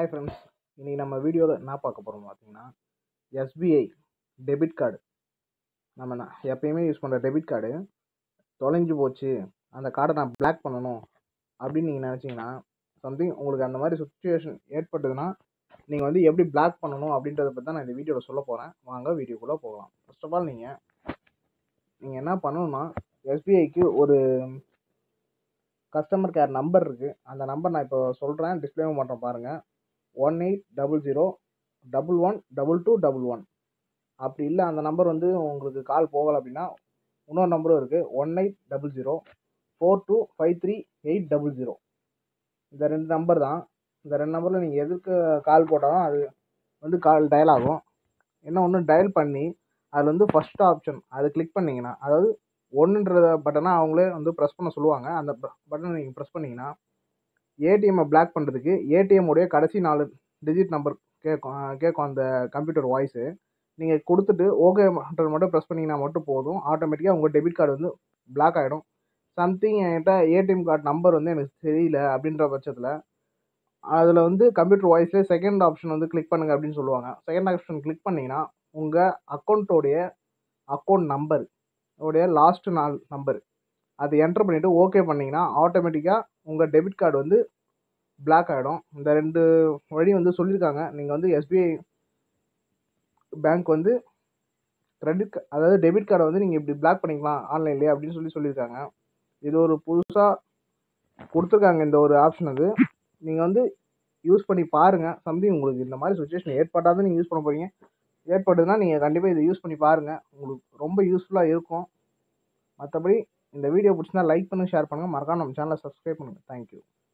hi friends இன்றைக்கி நம்ம வீடியோவில் என்ன பார்க்க போகிறோம் பார்த்தீங்கன்னா எஸ்பிஐ டெபிட் கார்டு நம்ம ந- எப்பயுமே யூஸ் பண்ணுற டெபிட் கார்டு தொலைஞ்சு போச்சு அந்த கார்டை நான் பிளாக் பண்ணணும் அப்படின்னு நீங்கள் நினச்சிங்கன்னா சம்திங் உங்களுக்கு அந்த மாதிரி சுச்சுவேஷன் ஏற்பட்டதுன்னா நீங்கள் வந்து எப்படி பிளாக் பண்ணணும் அப்படின்றத பற்றி தான் நான் இந்த வீடியோவில் சொல்ல போகிறேன் வாங்க வீடியோக்குள்ளே போகலாம் ஃபர்ஸ்ட் ஆஃப் ஆல் நீங்கள் நீங்கள் என்ன பண்ணணும்னா எஸ்பிஐக்கு ஒரு கஸ்டமர் கேர் நம்பர் இருக்குது அந்த நம்பர் நான் இப்போ சொல்கிறேன் டிஸ்பிளேவும் பண்ணுறேன் பாருங்கள் one eight double zero double one double two double one அப்படி இல்லை அந்த நம்பர் வந்து உங்களுக்கு கால் போகலை அப்படின்னா இன்னொரு நம்பரும் இருக்குது one eight double zero four two five three eight double zero இந்த ரெண்டு நம்பர் தான் இந்த ரெண்டு நம்பரில் நீங்கள் எதுக்கு கால் போட்டாலும் அது வந்து கால் டயல் ஆகும் என்ன ஒன்று டயல் பண்ணி அதில் வந்து ஃபஸ்ட் ஆப்ஷன் அதை கிளிக் பண்ணிங்கன்னா அதாவது ஒன்றுன்ற பட்டனை அவங்களே வந்து ப்ரெஸ் பண்ண சொல்லுவாங்க அந்த பட்டனை நீங்கள் ப்ரெஸ் பண்ணிங்கன்னா ஏடிஎம்மை பிளாக் பண்ணுறதுக்கு ஏடிஎம் உடைய கடைசி நாலு டிஜிட் நம்பர் கேட்கும் அஹ் கேட்கும் அந்த கம்ப்யூட்டர் வாய்ஸு நீங்கள் கொடுத்துட்டு ஓகே மட்டும் ப்ரெஸ் பண்ணிங்கன்னா மட்டும் போதும் ஆட்டோமேட்டிக்காக உங்கள் டெபிட் கார்டு வந்து பிளாக் ஆகிடும் சம்திங் என்கிட்ட ஏடிஎம் கார்டு நம்பர் வந்து எனக்கு தெரியல அப்படின்ற பட்சத்தில் அதில் வந்து கம்ப்யூட்டர் வாய்ஸ்லேயே செகண்ட் ஆப்ஷன் வந்து கிளிக் பண்ணுங்க அப்படின்னு சொல்லுவாங்க செகண்ட் ஆப்ஷன் கிளிக் பண்ணிங்கன்னா உங்கள் அக்கௌண்ட்டோடைய அக்கௌண்ட் நம்பர் உடைய லாஸ்ட் நாள் நம்பர் அதை என்டர் பண்ணிவிட்டு ஓகே பண்ணிங்கன்னா ஆட்டோமேட்டிக்காக உங்கள் டெபிட் கார்டு வந்து பிளாக் ஆகிடும் இந்த ரெண்டு வழி வந்து சொல்லியிருக்காங்க நீங்கள் வந்து எஸ்பிஐ பேங்க் வந்து கிரெடிட் அதாவது டெபிட் கார்டை வந்து நீங்கள் இப்படி பிளாக் பண்ணிக்கலாம் ஆன்லைன்லேயே அப்படின்னு சொல்லி சொல்லியிருக்காங்க இது ஒரு புதுசாக கொடுத்துருக்காங்க இந்த ஒரு ஆப்ஷன் அது நீங்கள் வந்து யூஸ் பண்ணி பாருங்கள் சம்திங் உங்களுக்கு இந்த மாதிரி சுச்சுவேஷன் ஏற்பட்டால் நீங்கள் யூஸ் பண்ண போகிறீங்க ஏற்படுதுன்னா நீங்கள் கண்டிப்பாக இதை யூஸ் பண்ணி பாருங்கள் உங்களுக்கு ரொம்ப யூஸ்ஃபுல்லாக இருக்கும் மற்றபடி இந்த வீடியோ பிடிச்சிருந்தா லைக் பண்ணுங்கள் ஷேர் பண்ணுங்கள் மறக்காம நம்ம சேனலை சப்ஸ்கிரைப் பண்ணுங்கள் தேங்க்யூ